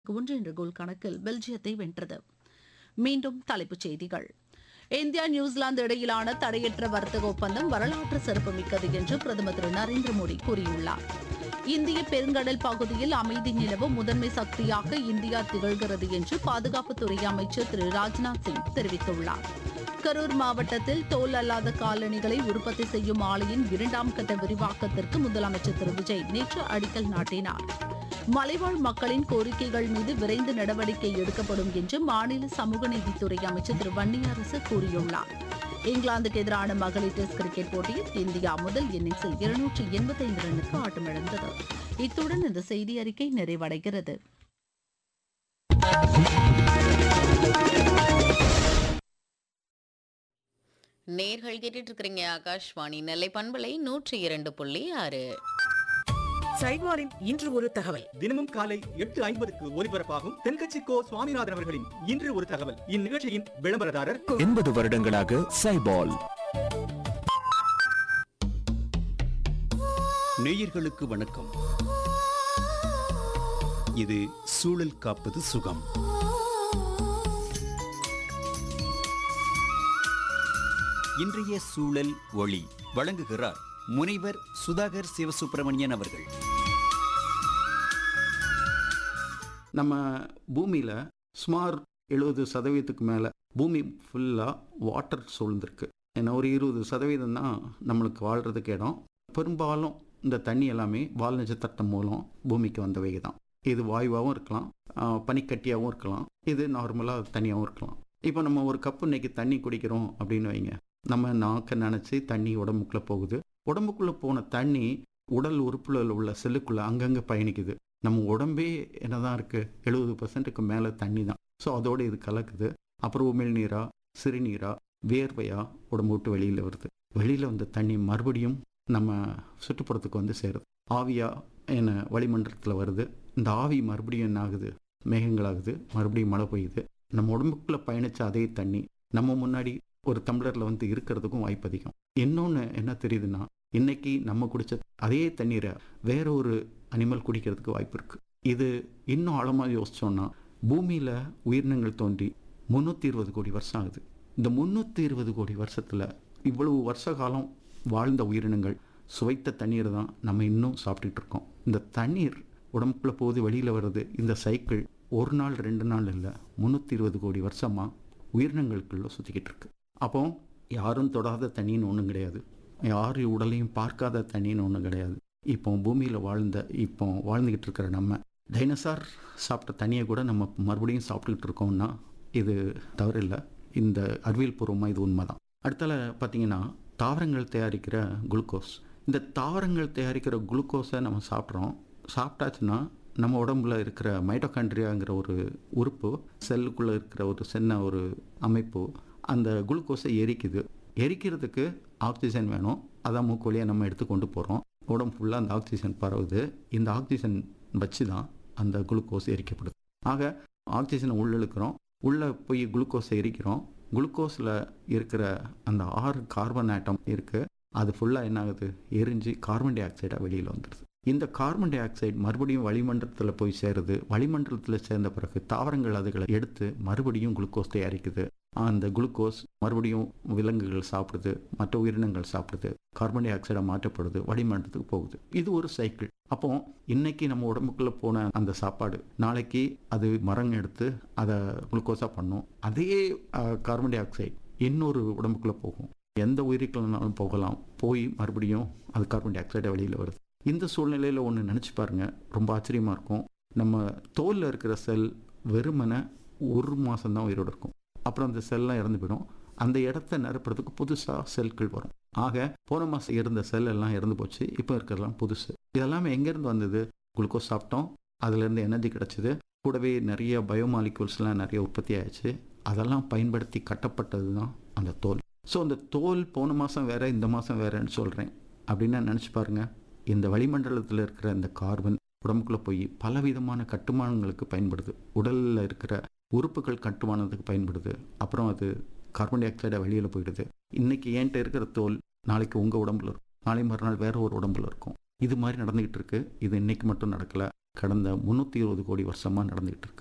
ஒன்று என்ற கோல் கணக்கில் பெல்ஜியத்தை வென்றது மீண்டும் தலைப்புச் செய்திகள் இந்தியா நியூசிலாந்து இடையிலான தடையற்ற வர்த்தக ஒப்பந்தம் வரலாற்று சிறப்புமிக்கது என்று பிரதமர் திரு நரேந்திர மோடி கூறியுள்ளார் இந்திய பெருங்கடல் பகுதியில் அமைதி நிலவ முதன்மை சக்தியாக இந்தியா திகழ்கிறது என்று பாதுகாப்புத்துறை அமைச்சர் திரு ராஜ்நாத் சிங் தெரிவித்துள்ளார் கரூர் மாவட்டத்தில் தோல் அல்லாத காலணிகளை உற்பத்தி செய்யும் ஆலையின் இரண்டாம் கட்ட விரிவாக்கத்திற்கு முதலமைச்சர் திரு விஜய் நேற்று அடிக்கல் நாட்டினார் மலைவாழ் மக்களின் கோரிக்கைகள் மீது விரைந்து நடவடிக்கை எடுக்கப்படும் என்று மாநில சமூக நீதித்துறை அமைச்சர் திரு வன்னியரசு கூறியுள்ளார் இங்கிலாந்துக்கு எதிரான மகளிர் டெஸ்ட் கிரிக்கெட் போட்டியில் இந்தியா முதல் இன்னிங்ஸில் இருநூற்றி எண்பத்தைந்து ரன்னுக்கு ஆட்டமிழந்தது இத்துடன் இந்த செய்தி அறிக்கை நிறைவடைகிறது நேர்கள் கேட்டுட்டு இருக்கிறீங்க ஆகாஷ்வாணி நெல்லை பண்பலை நூற்றி இரண்டு புள்ளி ஆறு சைவாரின் இன்று ஒரு தகவல் தினமும் காலை எட்டு ஐம்பதுக்கு ஒலிபரப்பாகும் தென்கட்சி கோ சுவாமிநாதன் அவர்களின் இன்று ஒரு தகவல் இந்நிகழ்ச்சியின் விளம்பரதாரர் எண்பது வருடங்களாக சைபால் நேயர்களுக்கு வணக்கம் இது சூழல் காப்பது சுகம் இன்றைய சூழல் ஒளி வழங்குகிறார் முனைவர் சுதாகர் சிவசுப்பிரமணியன் அவர்கள் நம்ம பூமியில் சுமார் எழுபது சதவீதத்துக்கு மேலே பூமி ஃபுல்லாக வாட்டர் சூழ்ந்திருக்கு ஏன்னா ஒரு இருபது சதவீதம் தான் நம்மளுக்கு வாழ்கிறதுக்கு இடம் பெரும்பாலும் இந்த தண்ணி எல்லாமே வால் நட்சத்திரம் மூலம் பூமிக்கு வந்தவை தான் இது வாயுவாகவும் இருக்கலாம் ஆஹ், பனிக்கட்டியாகவும் இருக்கலாம் இது நார்மலாக தண்ணியாகவும் இருக்கலாம் இப்போ நம்ம ஒரு கப்பு இன்னைக்கு தண்ணி குடிக்கிறோம் அப்படின்னு வைங்க நம்ம நாக்க நினச்சி தண்ணி உடம்புக்குள்ளே போகுது உடம்புக்குள்ளே போன தண்ணி உடல் உறுப்புல உள்ள செல்லுக்குள்ளே அங்கங்கே பயணிக்குது நம்ம உடம்பே என்னதான் இருக்குது எழுபது பர்சன்ட்டுக்கு மேலே தண்ணி தான் ஸோ அதோடு இது கலக்குது அப்புறம் உமிழ்நீரா சிறுநீரா வேர்வையா உடம்பு விட்டு வெளியில் வருது வெளியில் வந்த தண்ணி மறுபடியும் நம்ம சுற்றுப்புறத்துக்கு வந்து சேருது ஆவியா என்ன வளிமண்டலத்தில் வருது இந்த ஆவி மறுபடியும் என்ன ஆகுது மேகங்களாகுது மறுபடியும் மழை பெய்யுது நம்ம உடம்புக்குள்ளே பயணிச்ச அதே தண்ணி நம்ம முன்னாடி ஒரு டம்ளரில் வந்து இருக்கிறதுக்கும் வாய்ப்பு அதிகம் இன்னொன்று என்ன தெரியுதுன்னா இன்னைக்கு நம்ம குடிச்ச அதே தண்ணீரை வேற ஒரு அனிமல் குடிக்கிறதுக்கு வாய்ப்பு இருக்கு இது இன்னும் ஆழமாக யோசிச்சோம்னா பூமியில் உயிரினங்கள் தோன்றி முந்நூற்றி இருபது கோடி வருஷம் ஆகுது இந்த முந்நூற்றி இருபது கோடி வருஷத்தில் இவ்வளவு வருஷ காலம் வாழ்ந்த உயிரினங்கள் சுவைத்த தண்ணீர் தான் நம்ம இன்னும் சாப்பிட்டுட்டு இருக்கோம் இந்த தண்ணீர் உடம்புக்குள்ளே போகுது வெளியில் வருது இந்த சைக்கிள் ஒரு நாள் ரெண்டு நாள் இல்லை முந்நூற்றி இருபது கோடி வருஷமாக உயிரினங்களுக்குள்ள சுற்றிக்கிட்டு இருக்கு அப்போ யாரும் தொடாத தண்ணின்னு ஒன்றும் கிடையாது யார் உடலையும் பார்க்காத தண்ணின்னு ஒன்றும் கிடையாது இப்போ பூமியில் வாழ்ந்த இப்போ வாழ்ந்துக்கிட்டு இருக்கிற நம்ம டைனோசார் சாப்பிட்ட தண்ணியை கூட நம்ம மறுபடியும் சாப்பிட்டுக்கிட்டு இருக்கோம்னா இது தவறில்லை இந்த அறிவியல் பூர்வமாக இது உண்மைதான் அடுத்தால பார்த்தீங்கன்னா தாவரங்கள் தயாரிக்கிற குளுக்கோஸ் இந்த தாவரங்கள் தயாரிக்கிற குளுக்கோஸை நம்ம சாப்பிட்றோம் சாப்பிட்டாச்சுன்னா நம்ம உடம்புல இருக்கிற மைட்டோகாண்ட்ரியாங்கிற ஒரு உறுப்பு செல்லுக்குள்ளே இருக்கிற ஒரு சின்ன ஒரு அமைப்பு அந்த குளுக்கோஸை எரிக்குது எரிக்கிறதுக்கு ஆக்சிஜன் வேணும் அதான் மூக்கு வழியாக நம்ம எடுத்து கொண்டு போகிறோம் உடம்பு ஃபுல்லாக அந்த ஆக்சிஜன் பரவுது இந்த ஆக்சிஜன் வச்சு தான் அந்த குளுக்கோஸ் எரிக்கப்படுது ஆக ஆக்சிஜனை உள்ளிழுக்கிறோம் உள்ளே போய் குளுக்கோஸை எரிக்கிறோம் குளுக்கோஸில் இருக்கிற அந்த ஆறு கார்பன் ஆட்டம் இருக்குது அது ஃபுல்லாக என்ன ஆகுது எரிஞ்சு கார்பன் டை ஆக்சைடாக வெளியில் வந்துடுது இந்த கார்பன் டை ஆக்சைடு மறுபடியும் வளிமண்டலத்தில் போய் சேருது வளிமண்டலத்தில் சேர்ந்த பிறகு தாவரங்கள் அதுகளை எடுத்து மறுபடியும் குளுக்கோஸ் தயாரிக்குது அந்த குளுக்கோஸ் மறுபடியும் விலங்குகள் சாப்பிடுது மற்ற உயிரினங்கள் சாப்பிடுது கார்பன் டை ஆக்சைடாக மாற்றப்படுது வளிமண்டலத்துக்கு போகுது இது ஒரு சைக்கிள் அப்போ இன்னைக்கு நம்ம உடம்புக்குள்ள போன அந்த சாப்பாடு நாளைக்கு அது மரம் எடுத்து அதை குளுக்கோஸாக பண்ணும் அதே அஹ், கார்பன் டை ஆக்சைடு இன்னொரு உடம்புக்குள்ள போகும் எந்த உயிரிக்கலனாலும் போகலாம் போய் மறுபடியும் அது கார்பன் டை ஆக்சைடை வெளியில் வருது இந்த சூழ்நிலையில் ஒன்று நினச்சி பாருங்க ரொம்ப ஆச்சரியமாக இருக்கும் நம்ம தோலில் இருக்கிற செல் வெறுமனை ஒரு மாதம்தான் உயிரோடு இருக்கும் அப்புறம் அந்த செல்லாம் இறந்து போயிடும் அந்த இடத்த நிரப்புறதுக்கு புதுசாக செல்கள் வரும் ஆக போன மாதம் இருந்த செல் எல்லாம் இறந்து போச்சு இப்போ இருக்கிறதெல்லாம் புதுசு இதெல்லாமே எங்கேருந்து வந்தது குளுக்கோஸ் சாப்பிட்டோம் அதுலேருந்து எனர்ஜி கிடச்சிது கூடவே நிறைய பயோமாலிகூல்ஸ்லாம் நிறைய உற்பத்தி ஆயிடுச்சு அதெல்லாம் பயன்படுத்தி கட்டப்பட்டது தான் அந்த தோல் ஸோ அந்த தோல் போன மாதம் வேற இந்த மாதம் வேறன்னு சொல்கிறேன் அப்படின்னா நினச்சி பாருங்க இந்த வளிமண்டலத்தில் இருக்கிற இந்த கார்பன் உடம்புக்குள்ளே போய் பலவிதமான கட்டுமானங்களுக்கு பயன்படுது உடலில் இருக்கிற உறுப்புகள் கட்டுமானத்துக்கு பயன்படுது அப்புறம் அது கார்பன் டை ஆக்சைடை வெளியில் போயிடுது இன்னைக்கு என்கிட்ட இருக்கிற தோல் நாளைக்கு உங்கள் உடம்புல இருக்கும் நாளை மறுநாள் வேற ஒரு உடம்புல இருக்கும் இது மாதிரி நடந்துகிட்டு இருக்கு இது இன்னைக்கு மட்டும் நடக்கல கடந்த முந்நூற்றி இருபது கோடி வருஷமாக நடந்துகிட்டு இருக்கு